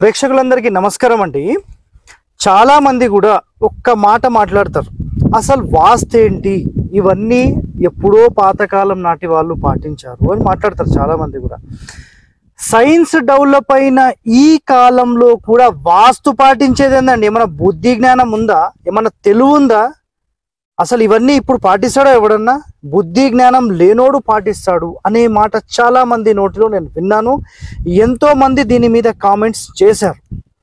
ప్రేక్షకులందరికీ నమస్కారం అండి చాలా మంది కూడా ఒక్క మాట మాట్లాడతారు అసలు వాస్తు ఏంటి ఇవన్నీ ఎప్పుడో పాతకాలం నాటి వాళ్ళు పాటించారు అని మాట్లాడతారు చాలా మంది కూడా సైన్స్ డెవలప్ అయిన ఈ కాలంలో కూడా వాస్తు పాటించేది ఏందండి ఏమైనా బుద్ధి జ్ఞానం ఉందా ఏమైనా తెలివి ఉందా అసలు ఇవన్నీ ఇప్పుడు పాటిస్తాడా ఎవడన్నా బుద్ధి జ్ఞానం లేనోడు పాటిస్తాడు అనే మాట చాలా మంది నోటిలో నేను విన్నాను ఎంతో మంది దీని మీద కామెంట్స్ చేశారు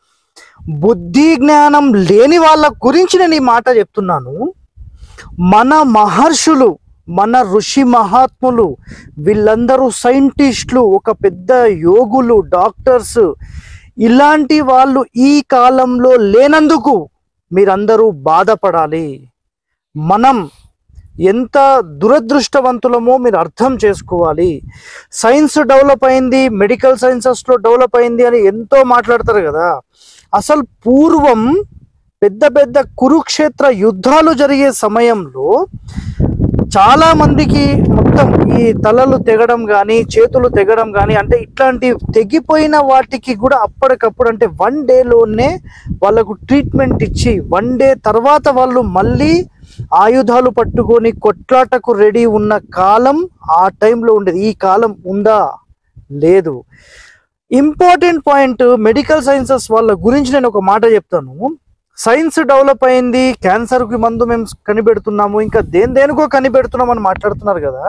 బుద్ధి జ్ఞానం లేని వాళ్ళ గురించి నేను ఈ మాట చెప్తున్నాను మన మహర్షులు మన ఋషి మహాత్ములు వీళ్ళందరూ సైంటిస్టులు ఒక పెద్ద యోగులు డాక్టర్స్ ఇలాంటి వాళ్ళు ఈ కాలంలో లేనందుకు మీరందరూ బాధపడాలి మనం ఎంత దురదృష్టవంతులమో మీరు అర్థం చేసుకోవాలి సైన్స్ డెవలప్ అయింది మెడికల్ సైన్సెస్లో డెవలప్ అయింది అని ఎంతో మాట్లాడతారు కదా అసలు పూర్వం పెద్ద పెద్ద కురుక్షేత్ర యుద్ధాలు జరిగే సమయంలో చాలా మందికి మొత్తం ఈ తలలు తెగడం కానీ చేతులు తెగడం కానీ అంటే ఇట్లాంటి తెగిపోయిన వాటికి కూడా అప్పటికప్పుడు అంటే వన్ డేలోనే వాళ్ళకు ట్రీట్మెంట్ ఇచ్చి వన్ డే తర్వాత వాళ్ళు మళ్ళీ ఆయుధాలు పట్టుకొని కొట్లాటకు రెడీ ఉన్న కాలం ఆ టైంలో ఉండేది ఈ కాలం ఉందా లేదు ఇంపార్టెంట్ పాయింట్ మెడికల్ సైన్సెస్ వాళ్ళ గురించి నేను ఒక మాట చెప్తాను సైన్స్ డెవలప్ అయింది క్యాన్సర్కి మందు మేము కనిపెడుతున్నాము ఇంకా దేని దేనికో కనిపెడుతున్నాం అని మాట్లాడుతున్నారు కదా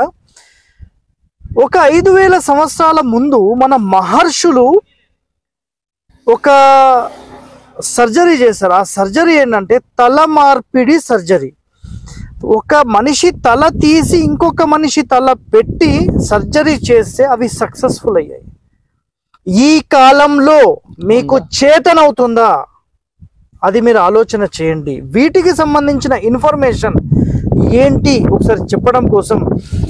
ఒక ఐదు వేల సంవత్సరాల ముందు మన మహర్షులు ఒక సర్జరీ చేశారు ఆ సర్జరీ ఏంటంటే తల మార్పిడి సర్జరీ ఒక మనిషి తల తీసి ఇంకొక మనిషి తల పెట్టి సర్జరీ చేస్తే అవి సక్సెస్ఫుల్ అయ్యాయి ఈ కాలంలో మీకు చేతనవుతుందా అది మీరు ఆలోచన చేయండి వీటికి సంబంధించిన ఇన్ఫర్మేషన్ ఏంటి ఒకసారి చెప్పడం కోసం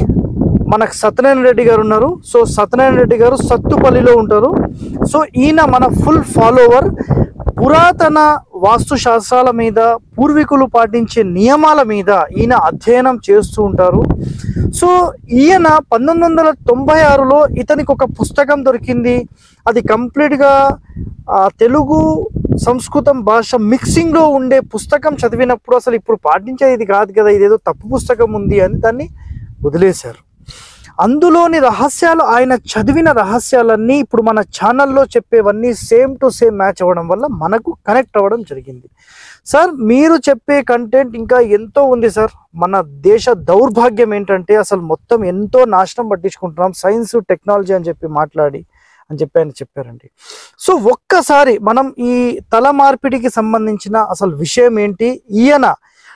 మనకు సత్యనారాయణ రెడ్డి గారు ఉన్నారు సో సత్యనారాయణ రెడ్డి గారు సత్తుపల్లిలో ఉంటారు సో ఈయన మన ఫుల్ ఫాలోవర్ పురాతన వాస్తు శాస్త్రాల మీద పూర్వీకులు పాటించే నియమాల మీద ఈయన అధ్యయనం చేస్తూ ఉంటారు సో ఈయన పంతొమ్మిది వందల తొంభై ఆరులో ఇతనికి ఒక పుస్తకం దొరికింది అది కంప్లీట్గా ఆ, తెలుగు సంస్కృతం భాష మిక్సింగ్లో ఉండే పుస్తకం చదివినప్పుడు అసలు ఇప్పుడు పాటించేది ఇది కాదు కదా ఇదేదో తప్పు పుస్తకం ఉంది అని దాన్ని వదిలేశారు అందులోని రహస్యాలు ఆయన చదివిన రహస్యాలన్నీ ఇప్పుడు మన ఛానల్లో చెప్పేవన్నీ సేమ్ టు సేమ్ మ్యాచ్ అవ్వడం వల్ల మనకు కనెక్ట్ అవ్వడం జరిగింది సార్ మీరు చెప్పే కంటెంట్ ఇంకా ఎంతో ఉంది సార్ మన దేశ దౌర్భాగ్యం ఏంటంటే అసలు మొత్తం ఎంతో నాశనం పట్టించుకుంటున్నాం సైన్స్ టెక్నాలజీ అని చెప్పి మాట్లాడి అని చెప్పి ఆయన చెప్పారండి సో ఒక్కసారి మనం ఈ తల మార్పిడికి సంబంధించిన అసలు విషయం ఏంటి ఈయన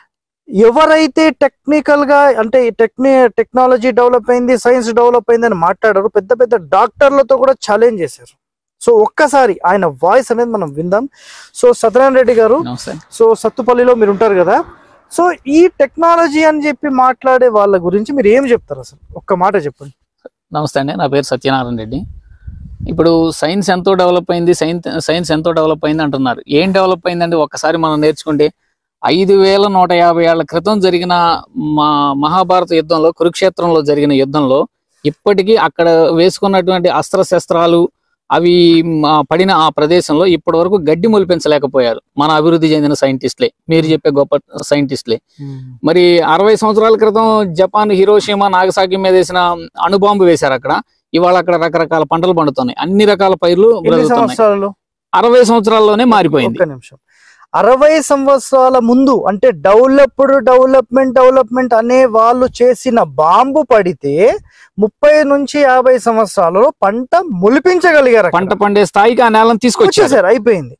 ఎవరైతే టెక్నికల్ గా అంటే ఈ టెక్ని టెక్నాలజీ డెవలప్ అయింది సైన్స్ డెవలప్ అయింది అని మాట్లాడారు పెద్ద పెద్ద డాక్టర్లతో కూడా ఛాలెంజ్ చేశారు సో ఒక్కసారి ఆయన వాయిస్ అనేది మనం విందాం సో సత్యనారాయణ రెడ్డి గారు నమస్తే సో సత్తుపల్లిలో మీరు ఉంటారు కదా సో ఈ టెక్నాలజీ అని చెప్పి మాట్లాడే వాళ్ళ గురించి మీరు ఏం చెప్తారు అసలు ఒక్క మాట చెప్పండి నమస్తే అండి నా పేరు సత్యనారాయణ రెడ్డి ఇప్పుడు సైన్స్ ఎంతో డెవలప్ అయింది సైన్స్ సైన్స్ ఎంతో డెవలప్ అయింది అంటున్నారు ఏం డెవలప్ అయిందండి ఒక్కసారి మనం నేర్చుకుంటే ఐదు వేల నూట యాభై ఏళ్ల క్రితం జరిగిన మా మహాభారత యుద్ధంలో కురుక్షేత్రంలో జరిగిన యుద్ధంలో ఇప్పటికీ అక్కడ వేసుకున్నటువంటి అస్త్రశస్త్రాలు అవి మా పడిన ఆ ప్రదేశంలో ఇప్పటి వరకు గడ్డి మొలిపించలేకపోయారు మన అభివృద్ధి చెందిన సైంటిస్టులే మీరు చెప్పే గొప్ప సైంటిస్టులే మరి అరవై సంవత్సరాల క్రితం జపాన్ హిరోషిమా నాగసాకి మీద వేసిన అణుబాంబు వేశారు అక్కడ ఇవాళ అక్కడ రకరకాల పంటలు పండుతున్నాయి అన్ని రకాల పైర్లు ఎన్ని బ్రతుకుతున్నాయి సంవత్సరాలు అరవై సంవత్సరాల్లోనే మారిపోయింది ఒక్క నిమిషం అరవై సంవత్సరాల ముందు అంటే డెవలప్డ్ డెవలప్మెంట్ డెవలప్మెంట్ అనే వాళ్ళు చేసిన బాంబు పడితే ముప్పై నుంచి యాభై సంవత్సరాలలో పంట ములిపించగలిగారు అక్కడ. పంట పండే స్థాయికి ఆ నేలను తీసుకొచ్చారు వచ్చేసారు అయిపోయింది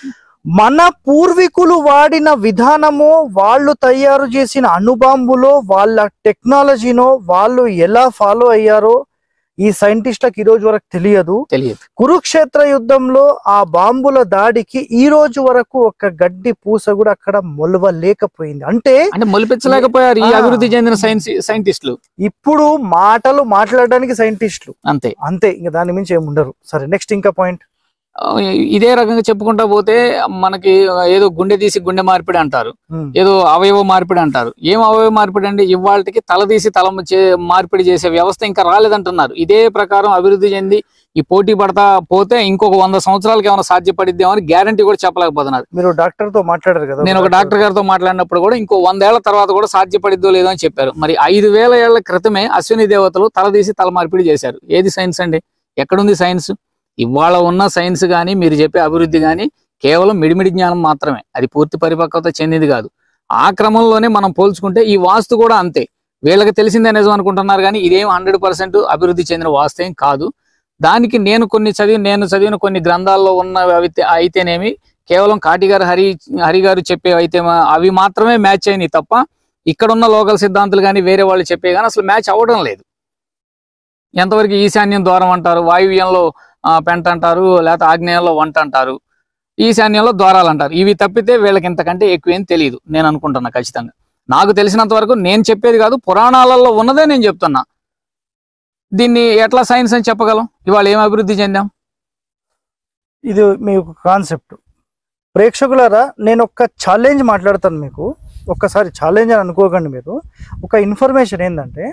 మన పూర్వీకులు వాడిన విధానము వాళ్ళు తయారు చేసిన అణుబాంబులో వాళ్ళ టెక్నాలజీనో వాళ్ళు ఎలా ఫాలో అయ్యారో ఈ సైంటిస్టులకు ఈ రోజు వరకు తెలియదు తెలియదు కురుక్షేత్ర యుద్ధంలో ఆ బాంబుల దాడికి ఈ రోజు వరకు ఒక గడ్డి పూస కూడా అక్కడ మొలవలేకపోయింది అంటే అంటే మొలిపించలేకపోయారు ఈ ఆ. అభివృద్ధి చెందిన సైన్స్ సైంటిస్టులు ఇప్పుడు మాటలు మాట్లాడడానికి సైంటిస్టులు అంతే అంతే ఇంకా దాని మించి ఏమి ఉండరు సరే నెక్స్ట్ ఇంకా పాయింట్ ఆ, ఇదే రకంగా చెప్పుకుంటా పోతే మనకి ఏదో గుండె తీసి గుండె మార్పిడి అంటారు ఉమ్. ఏదో అవయవ మార్పిడి అంటారు ఏం అవయవ మార్పిడి అండి ఇవాళకి తల తీసి తల చే- మార్పిడి చేసే వ్యవస్థ ఇంకా రాలేదంటున్నారు ఇదే ప్రకారం అభివృద్ధి చెంది ఈ పోటీ పడతా పోతే ఇంకొక వంద సంవత్సరాలకి ఏమైనా సాధ్యపడిద్దామో అని గ్యారంటీ కూడా చెప్పలేకపోతున్నారు మీరు డాక్టర్ తో మాట్లాడారు కదా నేను ఒక డాక్టర్ గారితో మాట్లాడినప్పుడు కూడా ఇంకో వందేళ్ల తర్వాత కూడా సాధ్యపడిద్దో లేదో అని చెప్పారు మరి ఐదు వేల ఏళ్ల క్రితమే అశ్విని దేవతలు తల తీసి తల మార్పిడి చేశారు ఏది సైన్స్ అండి ఎక్కడుంది సైన్స్ ఇవాళ ఉన్న సైన్స్ కానీ మీరు చెప్పే అభివృద్ధి కానీ కేవలం మిడిమిడి జ్ఞానం మాత్రమే అది పూర్తి పరిపక్వత చెందింది కాదు ఆ క్రమంలోనే మనం పోల్చుకుంటే ఈ వాస్తు కూడా అంతే వీళ్ళకి తెలిసిందే నిజం అనుకుంటున్నారు కానీ ఇదేం హండ్రెడ్ పర్సెంట్ అభివృద్ధి చెందిన వాస్తు ఏం కాదు దానికి నేను కొన్ని చదివి నేను చదివిన కొన్ని గ్రంథాల్లో ఉన్న అయితే అయితేనేమి కేవలం కాటి గారు హరి హరి గారు చెప్పే అయితే మా- అవి మాత్రమే మ్యాచ్ అయినాయి తప్ప ఇక్కడున్న లోకల్ సిద్ధాంతులు కానీ వేరే వాళ్ళు చెప్పే కానీ అసలు మ్యాచ్ అవ్వడం లేదు ఎంతవరకు ఈశాన్యం ద్వారం అంటారు వాయువ్యంలో ఆ, పెంట అంటారు లేకపోతే ఆగ్నేయంలో వంట అంటారు ఈశాన్యంలో ద్వారాలు అంటారు ఇవి తప్పితే వీళ్ళకి ఇంతకంటే ఎక్కువేం తెలియదు నేను అనుకుంటున్నా ఖచ్చితంగా నాకు తెలిసినంత వరకు నేను చెప్పేది కాదు పురాణాలలో ఉన్నదే నేను చెప్తున్నా దీన్ని ఎట్లా సైన్స్ అని చెప్పగలం ఇవాళ ఏం అభివృద్ధి చెందాం ఇది మీ ఒక కాన్సెప్ట్ ప్రేక్షకులారా నేను ఒక ఛాలెంజ్ మాట్లాడతాను మీకు ఒక్కసారి ఛాలెంజ్ అని అనుకోకండి మీరు ఒక ఇన్ఫర్మేషన్ ఏంటంటే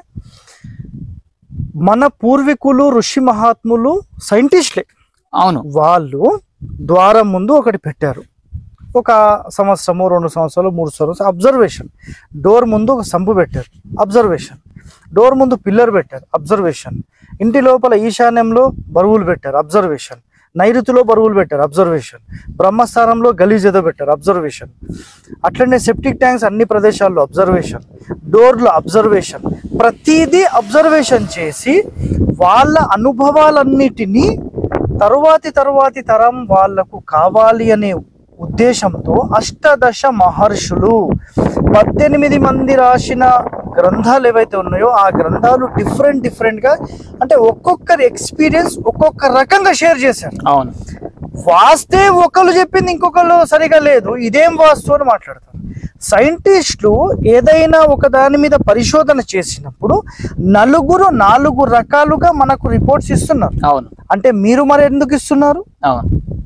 మన పూర్వీకులు ఋషి మహాత్ములు సైంటిస్ట్లే అవును వాళ్ళు ద్వారం ముందు ఒకటి పెట్టారు ఒక సంవత్సరము రెండు సంవత్సరాలు మూడు సంవత్సరాలు అబ్జర్వేషన్ డోర్ ముందు ఒక సంపు పెట్టారు అబ్జర్వేషన్ డోర్ ముందు పిల్లర్ పెట్టారు అబ్జర్వేషన్ ఇంటి లోపల ఈశాన్యంలో బరువులు పెట్టారు అబ్జర్వేషన్ నైరుతిలో బరువులు పెట్టారు అబ్జర్వేషన్ బ్రహ్మస్థానంలో గలీజ్ ఏదో పెట్టారు అబ్జర్వేషన్ అట్లనే సెప్టిక్ ట్యాంక్స్ అన్ని ప్రదేశాల్లో అబ్జర్వేషన్ డోర్లో అబ్జర్వేషన్ ప్రతిదీ అబ్జర్వేషన్ చేసి వాళ్ళ అనుభవాలన్నిటినీ తరువాతి తరువాతి తరం వాళ్లకు కావాలి అనే ఉద్దేశంతో అష్టదశ మహర్షులు పద్దెనిమిది మంది రాసిన గ్రంథాలు ఏవైతే ఉన్నాయో ఆ గ్రంథాలు డిఫరెంట్ డిఫరెంట్గా అంటే ఒక్కొక్కరి ఎక్స్పీరియన్స్ ఒక్కొక్క రకంగా షేర్ చేశారు అవును వాస్తే ఒకళ్ళు చెప్పింది ఇంకొకళ్ళు సరిగా లేదు ఇదేం వాస్తు అని మాట్లాడతారు సైంటిస్టులు ఏదైనా ఒక దాని మీద పరిశోధన చేసినప్పుడు నలుగురు నాలుగు రకాలుగా మనకు రిపోర్ట్స్ ఇస్తున్నారు అవును అంటే మీరు మరి ఎందుకు ఇస్తున్నారు అవును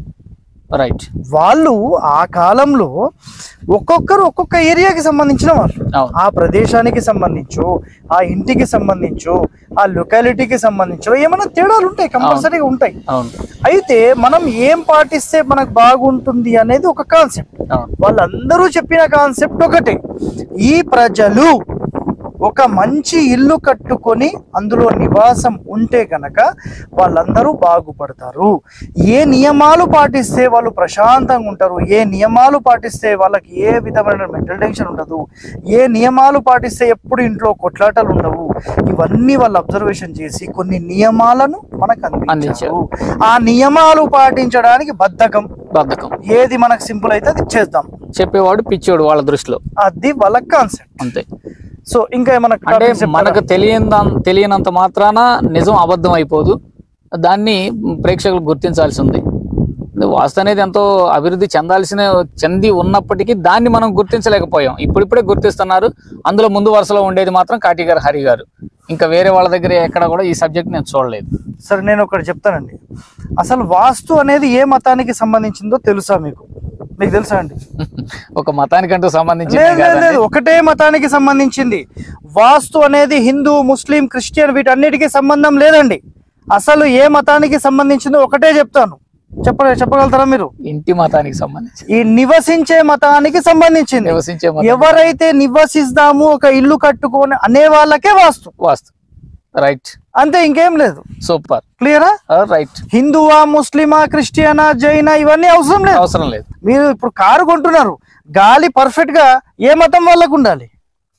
రైట్ వాళ్ళు ఆ కాలంలో ఒక్కొక్కరు ఒక్కొక్క ఏరియాకి సంబంధించిన వాళ్ళు అవును ఆ ప్రదేశానికి సంబంధించు ఆ ఇంటికి సంబంధించు ఆ లొకాలిటీకి సంబంధించు ఏమైనా తేడాలు ఉంటాయి కంపల్సరీగా ఉంటాయి అవును అయితే మనం ఏం పాటిస్తే మనకు బాగుంటుంది అనేది ఒక కాన్సెప్ట్ అవును వాళ్ళందరూ చెప్పిన కాన్సెప్ట్ ఒకటే ఈ ప్రజలు ఒక మంచి ఇల్లు కట్టుకొని అందులో నివాసం ఉంటే గనక వాళ్ళందరూ బాగుపడతారు ఏ నియమాలు పాటిస్తే వాళ్ళు ప్రశాంతంగా ఉంటారు ఏ నియమాలు పాటిస్తే వాళ్ళకి ఏ విధమైన మెంటల్ టెన్షన్ ఉండదు ఏ నియమాలు పాటిస్తే ఎప్పుడు ఇంట్లో కొట్లాటలు ఉండవు ఇవన్నీ వాళ్ళు అబ్జర్వేషన్ చేసి కొన్ని నియమాలను మనకు అందించారు అందించారు. ఆ నియమాలు పాటించడానికి బద్ధకం బద్ధకం ఏది మనకు సింపుల్ అయితే అది చేద్దాం చెప్పేవాడు పిచ్చోడు వాళ్ళ దృష్టిలో అది వాళ్ళ కాన్సెప్ట్ అంతే సో ఇంకా ఏమన్నా అంటే topics చెప్తారా? మనకు తెలియని తెలియనంత మాత్రాన నిజం అబద్ధం అయిపోదు దాన్ని ప్రేక్షకులు గుర్తించాల్సి ఉంది వాస్తు అనేది ఎంతో అభివృద్ధి చెందాల్సిన చెంది ఉన్నప్పటికీ దాన్ని మనం గుర్తించలేకపోయాం ఇప్పుడిప్పుడే గుర్తిస్తున్నారు అందులో ముందు వరుసలో ఉండేది మాత్రం కాటి గారు హరి గారు ఇంకా వేరే వాళ్ళ దగ్గర ఎక్కడ కూడా ఈ సబ్జెక్ట్ నేను చూడలేదు సరే నేను ఒకటి చెప్తానండి అసలు వాస్తు అనేది ఏ మతానికి సంబంధించిందో తెలుసా మీకు మీకు తెలుసా అండి ఒక మతానికంటూ సంబంధించి లేదు లేదు లేదు ఒకటే మతానికి సంబంధించింది వాస్తు అనేది హిందూ ముస్లిం క్రిస్టియన్ వీటన్నిటికీ సంబంధం లేదండి అసలు ఏ మతానికి సంబంధించిందో ఒకటే చెప్తాను చెప్ప చెప్పగలుగుతారా మీరు ఇంటి మతానికి సంబంధించి ఈ నివసించే మతానికి సంబంధించింది నివసించే మతం ఎవరైతే నివసిస్తాము ఒక ఇల్లు కట్టుకొని అనే వాళ్ళకే వాస్తు వాస్తు రైట్ అంతే ఇంకేం లేదు సూపర్ క్లియరా రైట్ హిందువా ముస్లిమా క్రిస్టియనా జైనా ఇవన్నీ అవసరం లేదు అవసరం లేదు మీరు ఇప్పుడు కారు కొంటున్నారు గాలి పర్ఫెక్ట్ గా ఏ మతం వాళ్ళకు ఉండాలి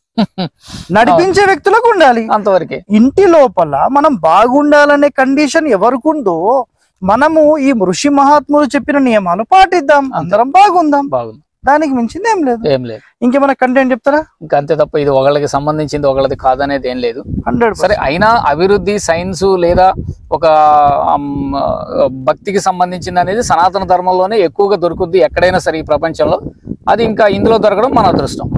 నడిపించే వ్యక్తులకు ఉండాలి అంతవరకే ఇంటి లోపల మనం బాగుండాలనే కండిషన్ ఎవరికి ఉందో మనము ఈ ఋషి మహాత్ములు చెప్పిన నియమాలు పాటిద్దాం అందరం బాగుందాం బాగుంది దానికి మించింది ఏం లేదు ఏం లేదు ఇంకేమైనా కంటెంట్ చెప్తారా ఇంకా అంతే తప్ప ఇది ఒకళ్ళకి సంబంధించింది ఒకళ్ళది కాదనేది ఏం లేదు హండ్రెడ్ సరే అయినా అభివృద్ధి సైన్స్ లేదా ఒక ఆమ్, భక్తికి సంబంధించింది అనేది సనాతన ధర్మంలోనే ఎక్కువగా దొరుకుద్ది ఎక్కడైనా సరే ఈ ప్రపంచంలో అది ఇంకా ఇందులో దొరకడం మన అదృష్టం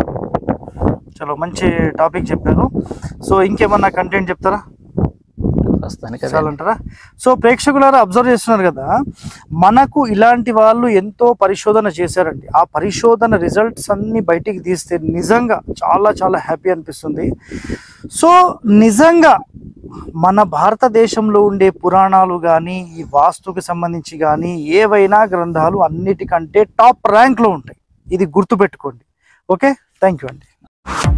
చలో మంచి టాపిక్ చెప్పారు సో ఇంకేమన్నా కంటెంట్ చెప్తారా ప్రస్తుతానికి అదే. చాలంటారా సో ప్రేక్షకులారా అబ్జర్వ్ చేస్తున్నారు కదా మనకు ఇలాంటి వాళ్ళు ఎంతో పరిశోధన చేశారండి ఆ పరిశోధన రిజల్ట్స్ అన్ని బయటికి తీస్తే నిజంగా చాలా చాలా హ్యాపీ అనిపిస్తుంది సో నిజంగా మన భారతదేశంలో ఉండే పురాణాలు కానీ ఈ వాస్తుకి సంబంధించి కానీ ఏవైనా గ్రంథాలు అన్నిటికంటే టాప్ ర్యాంక్లో ఉంటాయి ఇది గుర్తుపెట్టుకోండి ఓకే థ్యాంక్ యూ అండి